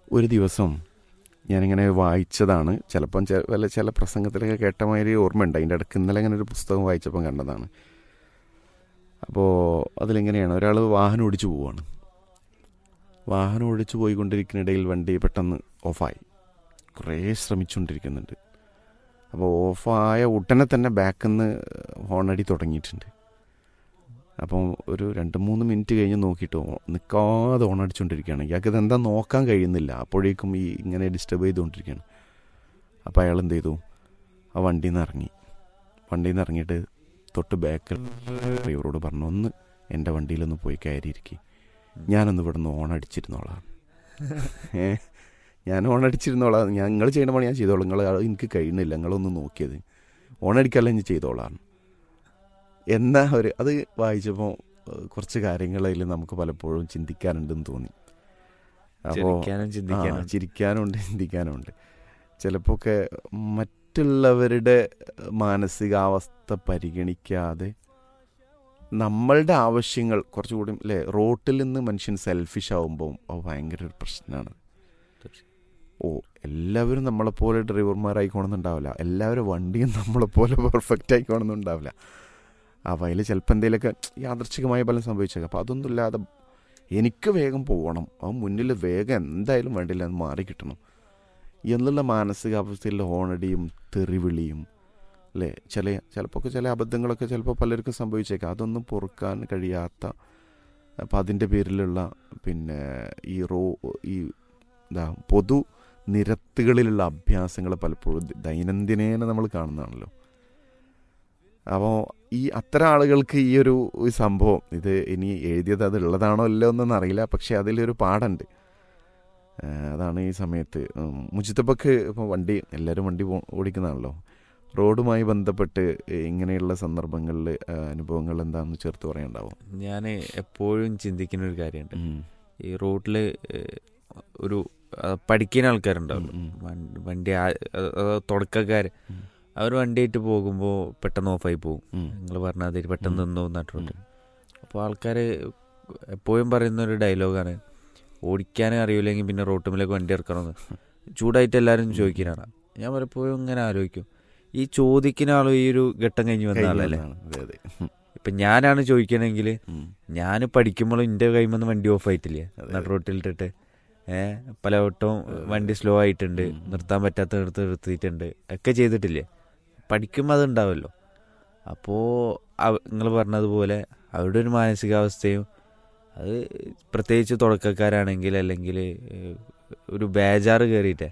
ഒരു ദിവസം ഞാനിങ്ങനെ വായിച്ചതാണ് ചിലപ്പം ചെ- വല്ല ചില പ്രസംഗത്തിലൊക്കെ കേട്ട മാതിരി ഓർമ്മയുണ്ട് അതിൻ്റെ ഇടയ്ക്ക് ഇന്നലെ ഇങ്ങനെ ഒരു പുസ്തകം വായിച്ചപ്പം കണ്ടതാണ് അപ്പോൾ അതിലെങ്ങനെയാണ് ഒരാൾ വാഹനം ഓടിച്ചു പോവാണ് വാഹനം ഓടിച്ചു പോയിക്കൊണ്ടിരിക്കുന്നിടയിൽ വണ്ടി പെട്ടെന്ന് ഓഫായി കുറേ ശ്രമിച്ചുകൊണ്ടിരിക്കുന്നുണ്ട് അപ്പോൾ ഓഫായ ഉടനെ തന്നെ ബാക്കിൽ നിന്ന് ഹോണടി തുടങ്ങിയിട്ടുണ്ട് അപ്പം ഒരു രണ്ട് മൂന്ന് മിനിറ്റ് കഴിഞ്ഞ് നോക്കിയിട്ട് ഓ- നിൽക്കാതെ ഓണടിച്ചുകൊണ്ടിരിക്കുകയാണ് ഇയാൾക്ക് ഇതെന്താ നോക്കാൻ കഴിയുന്നില്ല അപ്പോഴേക്കും ഈ ഇങ്ങനെ ഡിസ്റ്റർബ് ചെയ്തുകൊണ്ടിരിക്കുകയാണ് അപ്പോൾ അയാൾ എന്ത് ചെയ്തു ആ വണ്ടിയിൽ നിന്ന് ഇറങ്ങി വണ്ടിയിൽ നിന്ന് ഇറങ്ങിയിട്ട് തൊട്ട് ബാക്കിൽ ഡ്രൈവറോട് പറഞ്ഞു ഒന്ന് എൻ്റെ വണ്ടിയിലൊന്ന് പോയി കയറിയിരിക്കും ഞാനൊന്ന് ഇവിടെ നിന്ന് ഓണടിച്ചിരുന്നോളാം ഏ ഞാൻ ഓണടിച്ചിരുന്നോളാം ഞാൻ നിങ്ങൾ ചെയ്യണ പണി ഞാൻ ചെയ്തോളാം നിങ്ങൾ എനിക്ക് കഴിയുന്നില്ല നിങ്ങളൊന്ന് നോക്കിയത് ഓണടിക്കല്ല ഞാൻ ചെയ്തോളാം എന്നാ ഒരു അത് വായിച്ചപ്പോൾ കുറച്ച് കാര്യങ്ങൾ അതിൽ നമുക്ക് പലപ്പോഴും ചിന്തിക്കാനുണ്ടെന്ന് തോന്നി അപ്പോൾ ചിരിക്കാനും ആ, ചിന്തിക്കാനും ചിരിക്കാനുണ്ട് ചിന്തിക്കാനുണ്ട് ചിലപ്പോൾ ഒക്കെ മറ്റുള്ളവരുടെ മാനസികാവസ്ഥ പരിഗണിക്കാതെ നമ്മളുടെ ആവശ്യങ്ങൾ കുറച്ചുകൂടി അല്ലേ റോട്ടിൽ നിന്ന് മനുഷ്യൻ സെൽഫിഷ് ആവുമ്പോൾ അത് ഭയങ്കര ഒരു പ്രശ്നമാണ് ഓ എല്ലാവരും നമ്മളെപ്പോലെ ഡ്രൈവർമാരായിക്കോണമെന്നുണ്ടാവില്ല എല്ലാവരും വണ്ടിയും നമ്മളെപ്പോലെ പെർഫെക്റ്റ് ആയിക്കോണമെന്നുണ്ടാവില്ല അപ്പോൾ അതിൽ ചിലപ്പോൾ എന്തെങ്കിലുമൊക്കെ യാദർച്ഛികമായ ഫലം സംഭവിച്ചേക്കാം അപ്പോൾ അതൊന്നും ഇല്ലാതെ എനിക്ക് വേഗം പോകണം അത് മുന്നിൽ വേഗം എന്തായാലും വേണ്ടില്ല അത് മാറി കിട്ടണം എന്നുള്ള മാനസികാവസ്ഥയിൽ ഹോണടിയും തെറിവിളിയും അല്ലേ ചില ചിലപ്പോൾ ചില അബദ്ധങ്ങളൊക്കെ ചിലപ്പോൾ പലർക്കും സംഭവിച്ചേക്കാം അതൊന്നും പൊറുക്കാൻ കഴിയാത്ത അപ്പം അതിൻ്റെ പേരിലുള്ള പിന്നെ ഈ റോ ഈ എന്താ പൊതു നിരത്തുകളിലുള്ള അഭ്യാസങ്ങൾ പലപ്പോഴും ദ- ദൈനംദിനേന നമ്മൾ കാണുന്നതാണല്ലോ അപ്പോൾ ഈ അത്തരം ആളുകൾക്ക് ഈ ഒരു ഈ സംഭവം ഇത് ഇനി എഴുതിയത് അത് ഉള്ളതാണോ അല്ലോ എന്നൊന്നും അറിയില്ല പക്ഷേ അതിലൊരു പാടുണ്ട് ആ, അതാണ് ഈ സമയത്ത് ഉം, മുജിത്തബക്ക് ഇപ്പോൾ വണ്ടി എല്ലാവരും വണ്ടി പോ- ഓടിക്കുന്നതാണല്ലോ റോഡുമായി ബന്ധപ്പെട്ട് ഇങ്ങനെയുള്ള സന്ദർഭങ്ങളിൽ അനുഭവങ്ങൾ എന്താണെന്ന് ചേർത്ത് പറയാനുണ്ടാവും ഞാൻ എപ്പോഴും ചിന്തിക്കുന്ന ഒരു കാര്യമുണ്ട് ഈ റോട്ടിൽ ഒരു ആ, പഠിക്കുന്ന ആൾക്കാരുണ്ടാവും ഉം, ഉം. വൺ- വണ്ടി തുടക്കക്കാർ ഉം. അവർ വണ്ടിയായിട്ട് പോകുമ്പോൾ പെട്ടെന്ന് ഓഫായി പോകും ഉം. നിങ്ങൾ പറഞ്ഞാൽ അതിൽ പെട്ടെന്ന് ഉം. നിന്നു നട്ടിട്ടുണ്ട് അപ്പോൾ ആൾക്കാർ എപ്പോഴും പറയുന്ന ഒരു ഡയലോഗാണ് ഓടിക്കാനും അറിയില്ലെങ്കിൽ പിന്നെ റോട്ടുമിലേക്ക് വണ്ടി ഇറക്കണമെന്ന് ചൂടായിട്ട് എല്ലാവരും ചോദിക്കാനാണ് ഞാൻ പലപ്പോഴും ഇങ്ങനെ ആലോചിക്കും ഈ ചോദിക്കുന്ന ആളും ഈ ഒരു ഘട്ടം കഴിഞ്ഞ് വന്ന ആളല്ലേ കഴിഞ്ഞതാണ്. അതെ അതെ ഇപ്പം ഞാനാണ് ചോദിക്കണമെങ്കിൽ ഉം. ഞാൻ പഠിക്കുമ്പോഴും എൻ്റെ കൈമൊന്നും വണ്ടി ഓഫ് ആയിട്ടില്ലേ അതെ. നട റോട്ടിലിട്ടിട്ട് ഏഹ് പല വട്ടവും വണ്ടി സ്ലോ ആയിട്ടുണ്ട് ഉം. നിർത്താൻ പറ്റാത്തടത്ത് നിർത്തിയിട്ടുണ്ട് ഒക്കെ ചെയ്തിട്ടില്ലേ പഠിക്കുമ്പോൾ അതുണ്ടാവുമല്ലോ അപ്പോൾ നിങ്ങൾ പറഞ്ഞതുപോലെ അവരുടെ ഒരു മാനസികാവസ്ഥയും അത് പ്രത്യേകിച്ച് തുടക്കക്കാരാണെങ്കിൽ അല്ലെങ്കിൽ ഏഹ്, ഒരു ബേജാറ് കയറിയിട്ടേ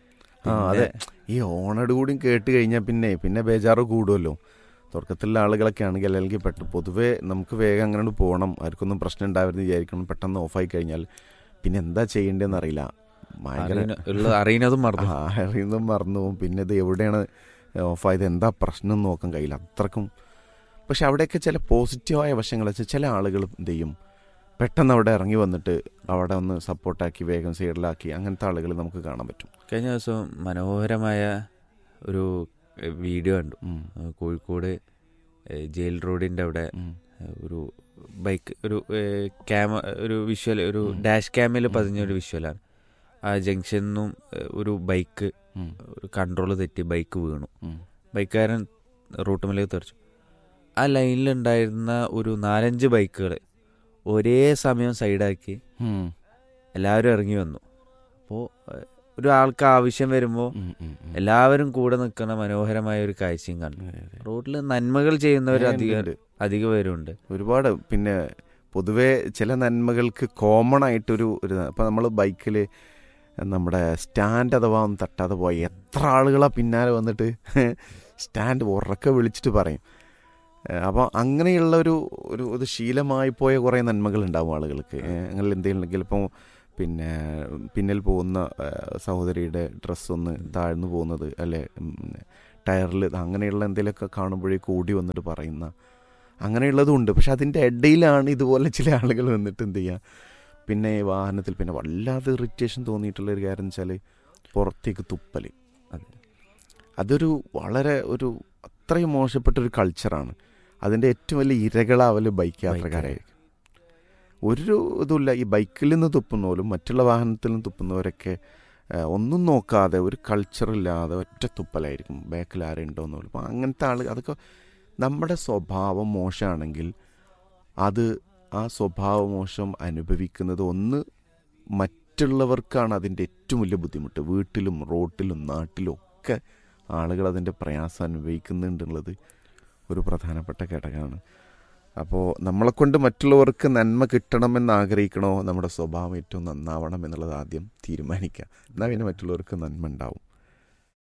ആ അതെ ഈ ഓണട് കൂടി കേട്ട് കഴിഞ്ഞാൽ പിന്നെ പിന്നെ ബേജാറ് കൂടുമല്ലോ തുടക്കത്തിലുള്ള ആളുകളൊക്കെ ആണെങ്കിൽ അല്ലെങ്കിൽ പെട്ട് പൊതുവേ നമുക്ക് വേഗം അങ്ങനെ പോകണം ആർക്കൊന്നും പ്രശ്നം ഉണ്ടാവരുന്ന് വിചാരിക്കണം പെട്ടെന്ന് ഓഫായി കഴിഞ്ഞാൽ പിന്നെ എന്താ ചെയ്യേണ്ടതെന്ന് അറിയില്ല ഭയങ്കര അറിയുന്ന- ഉള്ള അറിയുന്നതും മറന്നു ആ, അറിയുന്നതും മറന്നു പോകും പിന്നെ ഇത് എവിടെയാണ് ഓഫായത് എന്താ പ്രശ്നം എന്ന് നോക്കാൻ കഴിയില്ല അത്രക്കും പക്ഷെ അവിടെയൊക്കെ ചില പോസിറ്റീവായ വശങ്ങൾ വെച്ചാൽ ചില ആളുകൾ എന്ത് ചെയ്യും പെട്ടെന്ന് അവിടെ ഇറങ്ങി വന്നിട്ട് അവിടെ ഒന്ന് സപ്പോർട്ടാക്കി വേഗം സൈഡിലാക്കി അങ്ങനത്തെ ആളുകൾ നമുക്ക് കാണാൻ പറ്റും കഴിഞ്ഞ ദിവസം മനോഹരമായ ഒരു ഏഹ്, വീഡിയോ കണ്ടു ഉം. ഏഹ്, കോഴിക്കോട് ഏഹ്, ജയിൽ റോഡിൻ്റെ അവിടെ ഉം. ഏഹ്, ഒരു ബൈക്ക് ഒരു ഏഹ്, ക്യാമ ഒരു വിഷ്വൽ ഒരു ഉം. ഡാഷ് ക്യാമിൽ ഉം. പതിഞ്ഞ ഒരു വിഷ്വലാണ് ആ ജംഗ്ഷനിൽ നിന്നും ഏഹ്, ഒരു ബൈക്ക് ഉം. ഒരു കൺട്രോൾ തെറ്റി ബൈക്ക് വീണു ഉം. ബൈക്കുകാരൻ റൂട്ടുമിലേക്ക് തെറിച്ചു ആ ലൈനിലുണ്ടായിരുന്ന ഒരു നാലഞ്ച് ബൈക്കുകൾ ഒരേ സമയം സൈഡാക്കി ഉം. എല്ലാവരും ഇറങ്ങി വന്നു അപ്പോൾ ഒരു ആൾക്ക് ആവശ്യം വരുമ്പോൾ ഉം. ഉം. ഉം. എല്ലാവരും കൂടെ നിൽക്കുന്ന മനോഹരമായ ഒരു കാഴ്ചയും കണ്ടു അതെ, അതെ. റോഡിൽ നന്മകൾ ചെയ്യുന്നവർ ഏ, അധികം ഉണ്ട്. അധിക പേരുണ്ട് ഒരുപാട് പിന്നെ പൊതുവേ ചില നന്മകൾക്ക് കോമൺ ആയിട്ടൊരു ഒരു ഇപ്പം നമ്മൾ ബൈക്കിൽ നമ്മുടെ സ്റ്റാൻഡ് അഥവാ ഒന്ന് തട്ടാതെ പോയി എത്ര ആളുകളാ പിന്നാലെ വന്നിട്ട് സ്റ്റാൻഡ് ഉറക്കെ വിളിച്ചിട്ട് പറയും അപ്പോൾ അങ്ങനെയുള്ള ഒരു ഒരു ഒരു ശീലമായി പോയ കുറേ നന്മകൾ ഉണ്ടാവും ആളുകൾക്ക് ഏഹ് അങ്ങനെ എന്തെങ്കിലും ഇപ്പോൾ പിന്നെ പിന്നിൽ പോകുന്ന ഏഹ് സഹോദരിയുടെ ഡ്രസ്സ് ഒന്ന് താഴ്ന്നു പോകുന്നത് അല്ലെ ടയറിൽ അങ്ങനെയുള്ള എന്തെങ്കിലുമൊക്കെ കാണുമ്പോഴേക്കും ഓടി വന്നിട്ട് പറയുന്ന അങ്ങനെയുള്ളതും ഉണ്ട് പക്ഷെ അതിൻ്റെ ഇടയിലാണ് ഇതുപോലെ ചില ആളുകൾ വന്നിട്ട് എന്ത് ചെയ്യുക പിന്നെ ഈ വാഹനത്തിൽ പിന്നെ വല്ലാതെ ഇറിറ്റേഷൻ തോന്നിയിട്ടുള്ള ഒരു കാര്യം വെച്ചാൽ പുറത്തേക്ക് തുപ്പൽ അതെ. അതൊരു വളരെ ഒരു അത്രയും മോശപ്പെട്ട ഒരു കൾച്ചറാണ് അതിൻ്റെ ഏറ്റവും വലിയ ഇരകളാവൽ ബൈക്ക് യാത്രക്കാരായിരിക്കും ഒരു ഇതുമില്ല ഈ ബൈക്കിൽ നിന്ന് തുപ്പുന്നവരും മറ്റുള്ള വാഹനത്തിൽ നിന്ന് തുപ്പുന്നവരൊക്കെ ആ, ഒന്നും നോക്കാതെ ഒരു കൾച്ചറില്ലാതെ ഒറ്റ തുപ്പലായിരിക്കും ബാക്കിൽ ആരുണ്ടോ എന്നുള്ളൂ അപ്പോൾ അങ്ങനത്തെ ആൾ അതൊക്കെ നമ്മുടെ സ്വഭാവം മോശമാണെങ്കിൽ അത് ആ സ്വഭാവ മോശം അനുഭവിക്കുന്നത് ഒന്ന് മറ്റുള്ളവർക്കാണ് അതിൻ്റെ ഏറ്റവും വലിയ ബുദ്ധിമുട്ട് വീട്ടിലും റോട്ടിലും നാട്ടിലും ഒക്കെ ആളുകൾ അതിൻ്റെ പ്രയാസം അനുഭവിക്കുന്നുണ്ടെന്നുള്ളത് ഒരു പ്രധാനപ്പെട്ട ഘടകമാണ് അപ്പോൾ നമ്മളെക്കൊണ്ട് മറ്റുള്ളവർക്ക് നന്മ കിട്ടണമെന്ന് ആഗ്രഹിക്കണോ നമ്മുടെ സ്വഭാവം ഏറ്റവും നന്നാവണം എന്നുള്ളത് ആദ്യം തീരുമാനിക്കുക എന്നാൽ പിന്നെ മറ്റുള്ളവർക്ക് നന്മ ഉണ്ടാവും